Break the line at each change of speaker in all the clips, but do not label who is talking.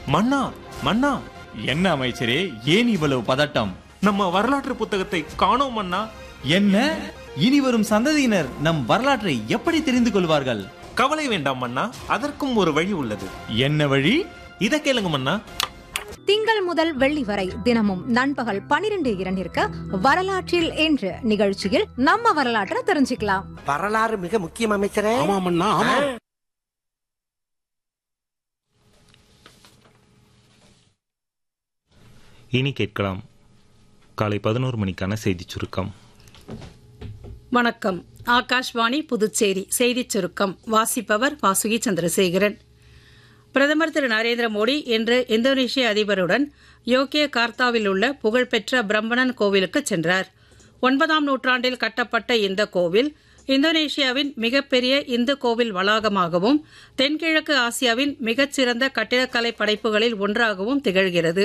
மன்னா மன்னா
என்ன அமைச்சரே ஏன் இவ்வளவு பதட்டம்
நம்ம வரலாற்று புத்தகத்தை காணோம் மன்னா
என்ன இனி வரும் சந்ததியினர் நம் வரலாற்றை எப்படி தெரிந்து கொள்வார்கள்
கவலை வேண்டாம் மன்னா அதற்கும் ஒரு வழி உள்ளது
என்ன வழி
இத கேளுங்க மன்னா
திங்கள் முதல் வெள்ளி வரை தினமும் நண்பகல் பனிரெண்டு இரண்டிற்கு வரலாற்றில் என்று நிகழ்ச்சியில் நம்ம வரலாற்றை தெரிஞ்சுக்கலாம்
வரலாறு மிக முக்கியம் அமைச்சரே
ஆமாமண்ணா ஆமா
இனி கேட்கலாம் காலை பதினோரு மணிக்கான செய்திச் சுருக்கம்
வணக்கம் ஆகாஷ்வாணி புதுச்சேரி செய்திச் சுருக்கம் வாசிப்பவர் வாசுகி சந்திரசேகரன் பிரதமர் திரு நரேந்திர மோடி இன்று இந்தோனேஷிய அதிபருடன் யோக்கிய கார்த்தாவில் உள்ள புகழ்பெற்ற பிரம்மணன் கோவிலுக்கு சென்றார் ஒன்பதாம் நூற்றாண்டில் கட்டப்பட்ட இந்த கோவில் இந்தோனேஷியாவின் மிகப்பெரிய இந்து கோவில் வளாகமாகவும் தென்கிழக்கு ஆசியாவின் மிகச்சிறந்த கட்டிடக்கலை படைப்புகளில் ஒன்றாகவும் திகழ்கிறது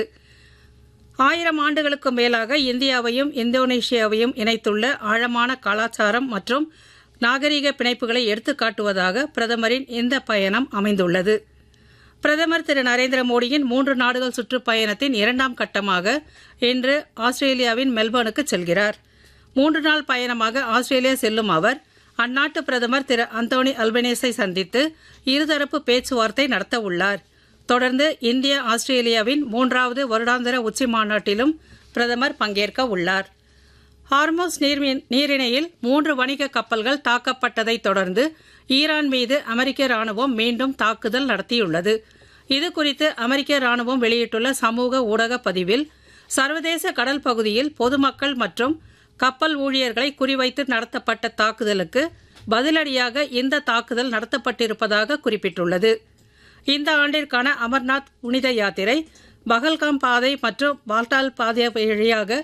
ஆயிரம் ஆண்டுகளுக்கு மேலாக இந்தியாவையும் இந்தோனேஷியாவையும் இணைத்துள்ள ஆழமான கலாச்சாரம் மற்றும் நாகரிக பிணைப்புகளை எடுத்துக்காட்டுவதாக பிரதமரின் இந்த பயணம் அமைந்துள்ளது பிரதமர் திரு நரேந்திர மோடியின் மூன்று நாடுகள் சுற்றுப்பயணத்தின் இரண்டாம் கட்டமாக இன்று ஆஸ்திரேலியாவின் மெல்பர்னுக்கு செல்கிறார் மூன்று நாள் பயணமாக ஆஸ்திரேலியா செல்லும் அவர் அந்நாட்டு பிரதமர் திரு அந்தோனி அல்பனேஸை சந்தித்து இருதரப்பு பேச்சுவார்த்தை நடத்த உள்ளார் தொடர்ந்து இந்தியா ஆஸ்திரேலியாவின் மூன்றாவது வருடாந்திர உச்சி மாநாட்டிலும் பிரதமர் பங்கேற்க உள்ளார் ஹார்மோஸ் நீர்மி- நீரிணையில் மூன்று வணிக கப்பல்கள் தாக்கப்பட்டதைத் தொடர்ந்து ஈரான் மீது அமெரிக்க ராணுவம் மீண்டும் தாக்குதல் நடத்தியுள்ளது இது குறித்து அமெரிக்க ராணுவம் வெளியிட்டுள்ள சமூக ஊடக பதிவில் சர்வதேச கடல் பகுதியில் பொதுமக்கள் மற்றும் கப்பல் ஊழியர்களை குறிவைத்து நடத்தப்பட்ட தாக்குதலுக்கு பதிலடியாக இந்த தாக்குதல் நடத்தப்பட்டிருப்பதாக குறிப்பிட்டுள்ளது இந்த ஆண்டிற்கான அமர்நாத் புனித யாத்திரை பகல்காம் பாதை மற்றும் பால்டால் பாதை வழியாக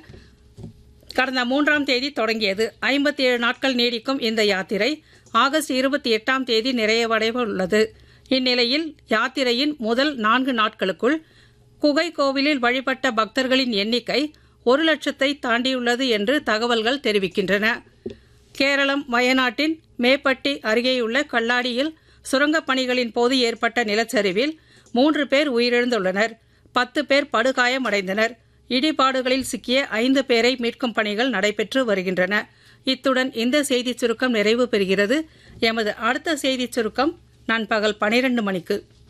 கடந்த மூன்றாம் தேதி தொடங்கியது ஐம்பத்தி ஏழு நாட்கள் நீடிக்கும் இந்த யாத்திரை ஆகஸ்ட் இருபத்தி எட்டாம் தேதி நிறைவடைய உள்ளது இந்நிலையில் யாத்திரையின் முதல் நான்கு நாட்களுக்குள் குகை கோவிலில் வழிபட்ட பக்தர்களின் எண்ணிக்கை ஒரு லட்சத்தை தாண்டியுள்ளது என்று தகவல்கள் தெரிவிக்கின்றன கேரளம் வயநாட்டின் மேப்பட்டி அருகேயுள்ள கல்லாடியில் சுரங்கப் பணிகளின் போது ஏற்பட்ட நிலச்சரிவில் மூன்று பேர் உயிரிழந்துள்ளனர் பத்து பேர் படுகாயமடைந்தனர் இடிபாடுகளில் சிக்கிய ஐந்து பேரை மீட்கும் பணிகள் நடைபெற்று வருகின்றன இத்துடன் இந்த செய்திச் சுருக்கம் நிறைவு பெறுகிறது எமது அடுத்த செய்திச் சுருக்கம் நண்பகல் பனிரெண்டு மணிக்கு